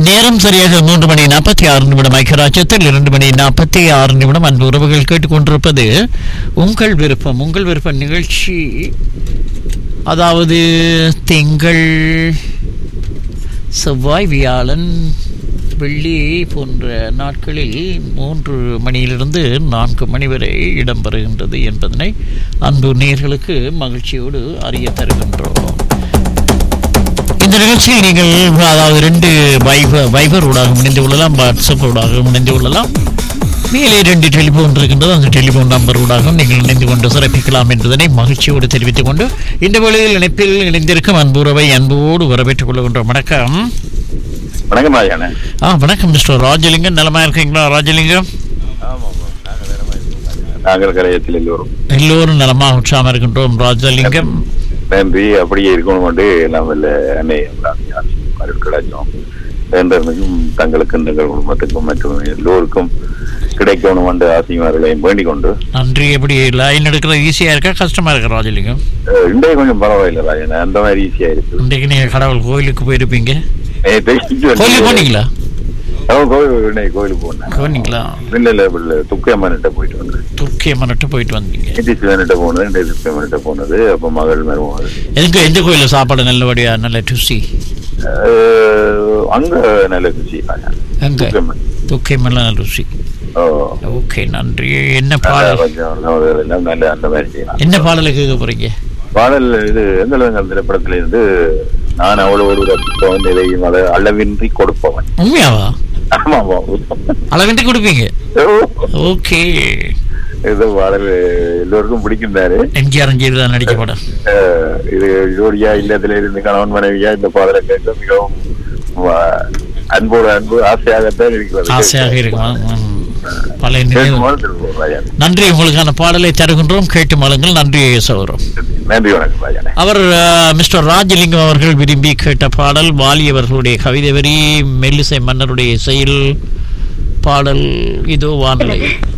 நேரம் சரியாக மூன்று மணி நாற்பத்தி ஆறு நிமிடம் ஐக்கியராஜ்யத்தில் இரண்டு மணி நாற்பத்தி ஆறு நிமிடம் அன்பு உறவுகள் கேட்டுக்கொண்டிருப்பது உங்கள் விருப்பம் உங்கள் விருப்ப நிகழ்ச்சி அதாவது திங்கள் செவ்வாய் வியாழன் வெள்ளி போன்ற நாட்களில் மூன்று மணியிலிருந்து நான்கு மணி வரை இடம்பெறுகின்றது என்பதனை அன்பு நேர்களுக்கு மகிழ்ச்சியோடு அறிய தருகின்றோம் இந்த நிகழ்ச்சியில் நீங்கள் அதாவது ரெண்டு வைபர் வைபர் ஊடாக இணைந்து கொள்ளலாம் வாட்ஸ்அப் ஊடாக இணைந்து கொள்ளலாம் மேலே ரெண்டு டெலிஃபோன் இருக்கின்றது அந்த டெலிஃபோன் நம்பர் ஊடாக நீங்கள் இணைந்து கொண்டு சிறப்பிக்கலாம் என்பதனை மகிழ்ச்சியோடு தெரிவித்துக் கொண்டு இந்த வேளையில் இணைப்பில் இணைந்திருக்கும் அன்புறவை அன்போடு வரவேற்றுக் கொள்கின்றோம் வணக்கம் வணக்கம் ராஜாண்ணே ஆ வணக்கம் மிஸ்டர் ராஜலிங்கம் நலமா இருக்கீங்களா ராஜலிங்கம் நாங்கள் கலையத்தில் எல்லோரும் எல்லோரும் நலமாக உற்சாகமாக இருக்கின்றோம் ராஜலிங்கம் நன்றி அப்படியே இருக்கணும் கொண்டு எல்லாம் வல்ல அன்னை கிடைச்சோம் வேண்டவனுக்கும் தங்களுக்கும் தங்கள் குடும்பத்துக்கும் மற்றும் எல்லோருக்கும் கிடைக்கணும் என்று ஆசைமார்களையும் வேண்டிக் கொண்டு நன்றி எப்படி லைன் எடுக்கிறது ஈஸியாக இருக்கா கஷ்டமாக இருக்கா ராஜலிங்கம் அஹ், இன்றைய கொஞ்சம் பரவாயில்லை ராஜாண்ணே அந்த மாதிரி ஈஸியா இருக்கு இன்றைக்கு நீங்கள் கடவுள் கோயிலுக்கு போயிருப்பீங்க நேற்று கோயிலுக்கு போனீங்களா அவன் கோயில் இன்னைக்கு கோயிலுக்கு போனேன் போனீங்களா இல்ல இல்ல இல்ல துக்கியம்மன்கிட்ட போயிட்டு வந்தேன் துர்க்கிய மன்னிட்டு போயிட்டு வந்தீங்க நேற்று சிவன்கிட்ட போனது இன்றைய துக்கியம்மன்கிட்ட போனது அப்ப மகள் மருமகள் எதுக்கு எந்த கோயிலில் சாப்பாடு நல்லபடியா நல்ல ருசி அஹ், அங்க நல்ல ருசி ராஜா எங்க துக்கியம்மன் துக்கியமெல்லாம் நல்ல ருசி ஓ ஓகே நன்றி என்ன நல்லா பாடல் கொஞ்சம் நல்ல- எல்லாம் நல்ல அந்த மாதிரி செய்யலாம் என்ன பாடலை கேட்க போறீங்க பாடல் இது எங்கள் திரைப்படத்துல இருந்து நான் அவ்வளவு ஒரு ரத்தம் நிலையும் அதை அளவின்றி கொடுப்பவன் உண்மையாவா ஆமா ஆமா அளவின்றி கொடுப்பீங்க ஓகே இது பாடல் எல்லோருக்கும் பிடிக்கின்றாரு எம்ஜிஆர் தான் நடிக்க படம் அஹ் இது ஜோடியா இல்லத்துல இருந்து கணவன் மனைவியா இந்த பாடலை கேட்க மிகவும் வ- அன்போடு அன்பு ஆசையாகத்தான் இருக்கிறது ஆசையாக இருக்கும் ம். பழைய நினைவு கேட்குமாறு திரும்புவோம் ராஜா நன்றி உங்களுக்கான பாடலை தருகின்றோம் கேட்டு மலங்கள் நன்றி சௌரம் நன்றி வணக்கம் ராஜானே அவர் அஹ், மிஸ்டர் ராஜலிங்கம் அவர்கள் விரும்பி கேட்ட பாடல் வாலி அவர்களுடைய கவிதை வரி மெல்லிசை மன்னருடைய இசையில் பாடல் இதோ வானிலை